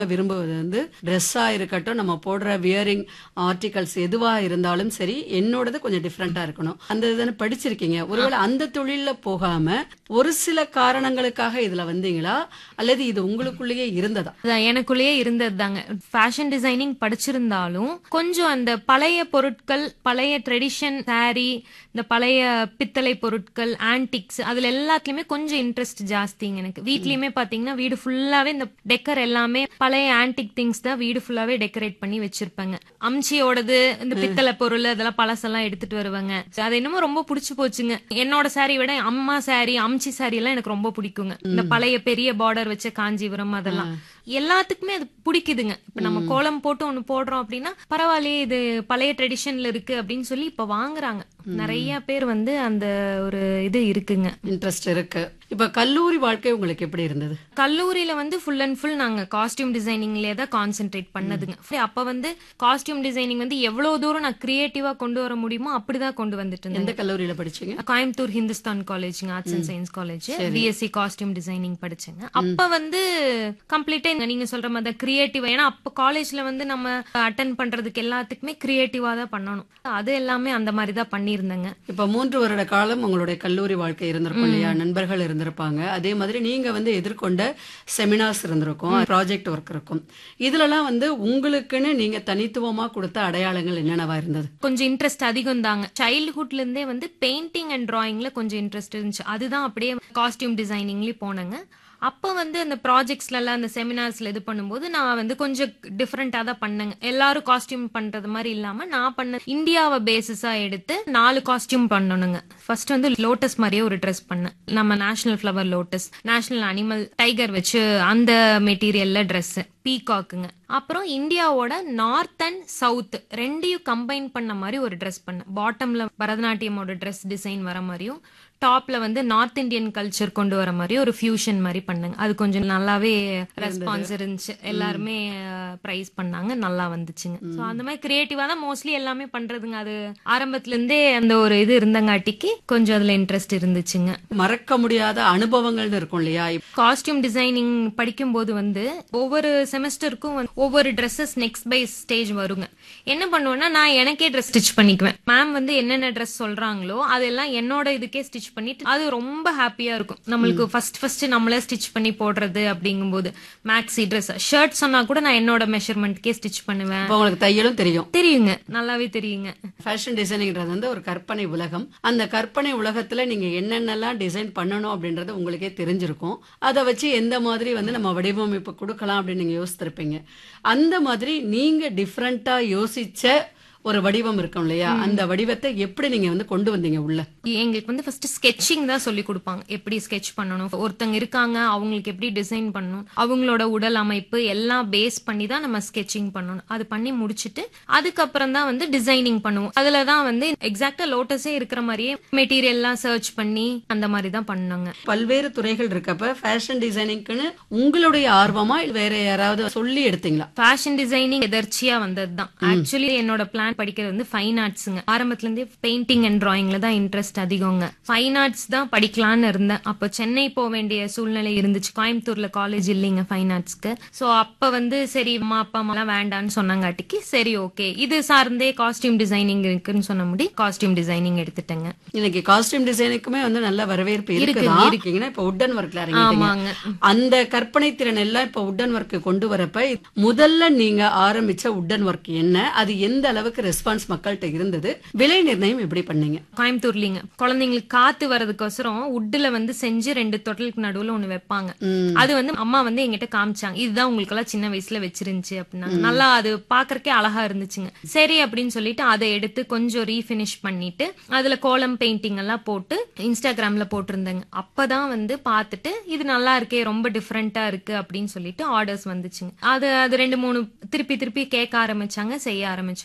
விரும்புவது வந்து ட்ரெஸ்ஸா இருக்கட்டும் நம்ம போடுற வியரிங் ஆர்டிகல்ஸ் எதுவா இருந்தாலும் சரி என்னோடது கொஞ்சம் டிஃப்ரெண்டா இருக்கணும் அந்த இதுன்னு படிச்சிருக்கீங்க ஒருவேளை அந்த தொழில்ல போகாம ஒரு சில காரணங்களுக்காக இதுல வந்தீங்களா அல்லது இது உங்களுக்குள்ளேயே இருந்ததா அதான் எனக்குள்ளேயே இருந்தது தாங்க ஃபேஷன் டிசைனிங் படிச்சிருந்தாலும் கொஞ்சம் அந்த பழைய பொருட்கள் பழைய ட்ரெடிஷன் saree இந்த பழைய பித்தளை பொருட்கள் ஆன்டிக்ஸ் அதுல எல்லாத்துலயுமே கொஞ்சம் இன்ட்ரெஸ்ட் ஜாஸ்திங்க எனக்கு வீட்லயுமே பாத்தீங்கன்னா வீடு ஃபுல்லாவே இந்த டெக்கர் எல்லாமே பழைய ஆன்டிக் திங்ஸ் தான் வீடு ஃபுல்லாவே டெக்கரேட் பண்ணி வச்சிருப்பாங்க அம்ச்சியோடது இந்த பித்தளை பொருள் அதெல்லாம் பழசெல்லாம் எடுத்துட்டு வருவாங்க அது என்னமோ ரொம்ப பிடிச்சு போச்சுங்க என்னோட saree விட அம்மா saree அம்ச்சி saree எல்லாம் எனக்கு ரொம்ப பிடிக்குங்க இந்த பழைய பெரிய பார்டர் வச்ச காஞ்சிபுரம் அதெல்லாம் எல்லாத்துக்குமே அது பிடிக்குதுங்க இப்ப நம்ம கோலம் போட்டு ஒண்ணு போடுறோம் அப்படின்னா பரவாயில்லையே இது பழைய ட்ரெடிஷன்ல இருக்கு அப்படின்னு சொல்லி இப்ப வாங்குறாங்க நிறைய பேர் வந்து அந்த ஒரு இது இருக்குங்க இன்ட்ரெஸ்ட் இருக்கு இப்ப கல்லூரி வாழ்க்கை உங்களுக்கு எப்படி இருந்தது கல்லூரியில வந்து ஃபுல் அண்ட் ஃபுல் நாங்க காஸ்டியூம் டிசைனிங்லயே தான் கான்சென்ட்ரேட் பண்ணதுங்க அப்ப வந்து காஸ்டியூம் டிசைனிங் வந்து எவ்வளவு தூரம் நான் கிரியேட்டிவா கொண்டு வர முடியுமோ அப்படிதான் கொண்டு வந்துட்டு இருந்தேன் எந்த கல்லூரியில படிச்சீங்க கோயம்புத்தூர் ஹிந்துஸ்தான் காலேஜ்ங்க arts and science college BSc costume designing படிச்சேங்க அப்ப வந்து கம்ப்ளீட்டா நீங்க சொல்ற மாதிரி கிரியேட்டிவா ஏன்னா அப்ப காலேஜ்ல வந்து நம்ம அட்டன் பண்றதுக்கு எல்லாத்துக்குமே கிரியேட்டிவா தான் பண்ணணும் அது எல்லாமே அந்த மாதிரி தான் பண்ணியிருந்தேங்க இப்ப மூன்று வருட காலம் உங்களுடைய கல்லூரி வாழ்க்கை இருந்திருக்கும் இல்லையா நண்பர்கள் இருந்திருப்பாங்க அதே மாதிரி நீங்க வந்து எதிர்கொண்ட செமினார்ஸ் இருந்திருக்கும் ப்ராஜெக்ட் ஒர்க் இருக்கும் இதுலலாம் வந்து உங்களுக்குன்னு நீங்க தனித்துவமா கொடுத்த அடையாளங்கள் என்னென்னவா இருந்தது கொஞ்சம் இன்ட்ரெஸ்ட் அதிகம் தாங்க சைல்ட்ஹுட்ல இருந்தே வந்து பெயிண்டிங் அண்ட் டிராயிங்ல கொஞ்சம் இன்ட்ரெஸ்ட் இருந்துச்சு அதுதான் அப்படியே காஸ்டியூம் டிசைனிங்லயும் போனேங்க அப்போ வந்து அந்த ப்ராஜெக்ட்ஸ்ல எல்லாம் அந்த செமினார்ஸ்ல இது பண்ணும்போது நான் வந்து கொஞ்சம் டிஃப்ரெண்டா தான் பண்ணேங்க எல்லாரும் காஸ்டியூம் பண்றது மாதிரி இல்லாம நான் பண்ண இந்தியாவை பேசிஸா எடுத்து நாலு காஸ்டியூம் பண்ணணுங்க ஃபர்ஸ்ட் வந்து லோட்டஸ் மாதிரியே ஒரு ட்ரெஸ் பண்ணேன் நம்ம national flower lotus national animal tiger வச்சு அந்த மெட்டீரியல்ல ட்ரெஸ் பீகாக்குங்க அப்புறம் இந்தியாவோட நார்த் அண்ட் சவுத் ரெண்டையும் கம்பைன் பண்ண மாதிரி ஒரு ட்ரெஸ் பண்ணேன் பாட்டம்ல பரதநாட்டியமோட ட்ரெஸ் டிசைன் வர மாதிரியும் டாப்ல வந்து நார்த் இந்தியன் கல்ச்சர் கொண்டு வர மாதிரி ஒரு ஃபியூஷன் மாதிரி பண்ணேங்க அது கொஞ்சம் நல்லாவே ரெஸ்பான்ஸ் இருந்துச்சு எல்லாருமே ப்ரைஸ் பண்ணாங்க நல்லா வந்துச்சுங்க ஸோ அந்த மாதிரி கிரியேட்டிவா தான் மோஸ்ட்லி எல்லாமே பண்றதுங்க அது ஆரம்பத்துல இருந்தே அந்த ஒரு இது இருந்தங்காட்டிக்கு கொஞ்சம் அதுல இன்ட்ரெஸ்ட் இருந்துச்சுங்க மறக்க முடியாத அனுபவங்கள்னு இருக்கும் இல்லையா காஸ்டியூம் டிசைனிங் படிக்கும்போது வந்து ஒவ்வொரு செமஸ்டருக்கும் வந்து ஒவ்வொரு ட்ரெஸ்ஸஸ் நெக்ஸ்ட் பை ஸ்டேஜ் வருங்க என்ன பண்ணுவேன்னா நான் எனக்கே ட்ரெஸ் ஸ்டிச் பண்ணிக்குவேன் மேம் வந்து என்னென்ன ட்ரெஸ் சொல்றாங்களோ அதெல்லாம் என்னோட இதுக்கே ஸ்டிச் பண்ணிட்டு அது ரொம்ப ஹாப்பியா இருக்கும் நம்மளுக்கு ஃபர்ஸ்ட் ஃபர்ஸ்ட் நம்மளே ஸ்டிச் பண்ணி போடுறது அப்படிங்கும்போது மேக்ஸி ட்ரெஸ் ஷர்ட் சொன்னா கூட நான் என்னோட மெஷர்மெண்ட்கே ஸ்டிச் பண்ணுவேன் இப்போ உங்களுக்கு தையலும் தெரியும் தெரியுங்க நல்லாவே தெரியுங்க ஃபேஷன் டிசைனிங்கிறது வந்து ஒரு கற்பனை உலகம் அந்த கற்பனை உலகத்துல நீங்க என்னென்னலாம் டிசைன் பண்ணணும் அப்படின்றது உங்களுக்கே தெரிஞ்சிருக்கும் அதை வச்சு எந்த மாதிரி வந்து நம்ம வடிவமைப்பு கொடுக்கலாம் அப்படின்னு நீங்க யோசித்திருப்பீங்க அந்த மாதிரி நீங்க டிஃப்ரெண்டா யோசிச்ச ஒரு வடிவம் இருக்கும் இல்லையா அந்த வடிவத்தை எப்படி நீங்க வந்து கொண்டு வந்தீங்க உள்ள எங்களுக்கு வந்து ஃபர்ஸ்ட் ஸ்கெட்சிங் தான் சொல்லி கொடுப்பாங்க எப்படி ஸ்கெட்ச் பண்ணணும் ஒருத்தங்க இருக்காங்க அவங்களுக்கு எப்படி டிசைன் பண்ணணும் அவங்களோட உடல் அமைப்பு எல்லாம் பேஸ் பண்ணி தான் நம்ம ஸ்கெட்சிங் பண்ணணும் அது பண்ணி முடிச்சிட்டு அதுக்கப்புறம் தான் வந்து டிசைனிங் பண்ணுவோம் அதுல தான் வந்து எக்ஸாக்டா லோட்டஸே இருக்கிற மாதிரியே மெட்டீரியல்லாம் சர்ச் பண்ணி அந்த மாதிரி தான் பண்ணாங்க பல்வேறு துறைகள் இருக்கப்ப ஃபேஷன் டிசைனிங்க்குன்னு உங்களுடைய ஆர்வமா இல்ல வேற யாராவது சொல்லி எடுத்தீங்களா ஃபேஷன் டிசைனிங் எதர்ச்சியா வந்தது தான் ஆக்சுவலி என்னோட பிளான் படிக்கிறது வந்து ஃபைன் ஆர்ட்ஸுங்க ஆரம்பத்துல இருந்தே பெயிண்டிங் அண்ட் டிராயிங்ல தான் இன்ட்ரெஸ்ட் அதிகங்க ஃபைன் ஆர்ட்ஸ் தான் படிக்கலாம்னு இருந்தேன் அப்போ சென்னை போக வேண்டிய சூழ்நிலை இருந்துச்சு கோயம்புத்தூர்ல காலேஜ் இல்லைங்க ஃபைன் ஆர்ட்ஸ்க்கு ஸோ அப்ப வந்து சரி அம்மா அப்பா அம்மாலாம் வேண்டான்னு சொன்னாங்காட்டிக்கு சரி ஓகே இது சார்ந்தே காஸ்டியூம் டிசைனிங் இருக்குன்னு சொன்ன முடி காஸ்டியூம் டிசைனிங் எடுத்துட்டேங்க இன்னைக்கு காஸ்டியூம் டிசைனுக்குமே வந்து நல்ல வரவேற்பு இருக்குங்க, இருக்குதான் இருக்கு. இருக்கீங்கன்னா இப்ப உட்டன் ஒர்க்ல இறங்கிட்டீங்க ஆமாங்க அந்த கற்பனை திறன் எல்லாம் இப்ப உட்டன் ஒர்க் கொண்டு வரப்ப முதல்ல நீங்க ஆரம்பிச்ச உட்டன் ஒர்க் என்ன அது எந்த அளவுக்கு ரெஸ்பான்ஸ் மக்கள்கிட்ட இருந்தது விலை நிர்ணயம் எப்படி பண்ணீங்க கோயம்புத்தூர்லிங்க குழந்தைங்களுக்கு காத்து வரதுக்கோசரம் உட்டுல வந்து செஞ்சு ரெண்டு தொட்டலுக்கு நடுவுல ஒண்ணு வைப்பாங்க ம். அது வந்து அம்மா வந்து எங்கிட்ட காமிச்சாங்க இதுதான் உங்களுக்கு எல்லாம் சின்ன வயசுல வச்சிருந்துச்சு அப்படின்னாங்க நல்லா அது பாக்குறக்கே அழகா இருந்துச்சுங்க சரி அப்படின்னு சொல்லிட்டு அதை எடுத்து கொஞ்சம் ரீஃபினிஷ் பண்ணிட்டு அதுல கோலம் பெயிண்டிங் எல்லாம் போட்டு இன்ஸ்டாகிராம்ல போட்டிருந்தேங்க அப்பதான் வந்து பார்த்துட்டு இது நல்லா இருக்கே ரொம்ப டிஃப்ரெண்டா இருக்கு அப்படின்னு சொல்லிட்டு ஆர்டர்ஸ் வந்துச்சுங்க அது அது ரெண்டு மூணு திருப்பி திருப்பி கேட்க ஆரம்பிச்சாங்க செய்ய ஆரம்பிச்சாங்க ஸ்டார்ட்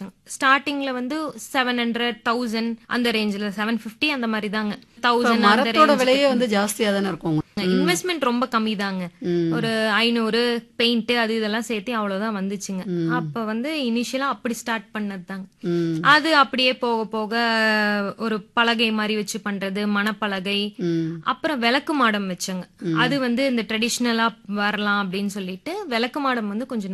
ஸ்டார்டிங்ல வந்து செவன் ஹண்ட்ரட் தௌசண்ட் அந்த ரேஞ்சில் செவன் ஃபிஃப்டி அந்த மாதிரி தாங்க இப்ப தௌசண்ட் அந்த மரத்தோட ரேஞ்ச் விலையே வந்து ஜாஸ்தியா தானே இருக்கும் இன்வெஸ்ட்மெண்ட் ரொம்ப கம்மி தாங்க ம். ஒரு ஐநூறு பெயிண்ட் அது இதெல்லாம் சேர்த்து அவ்வளவுதான் வந்துச்சுங்க அப்ப வந்து இனிஷியலா அப்படி ஸ்டார்ட் பண்ணது தாங்க ம். அது அப்படியே போக போக ஒரு பலகை மாதிரி வச்சு பண்றது மணப்பலகை ம். அப்புறம் விளக்கு மாடம் வச்சங்க அது வந்து இந்த ட்ரெடிஷ்னலா வரலாம் அப்படின்னு சொல்லிட்டு விளக்கு மாடம் வந்து கொஞ்சம்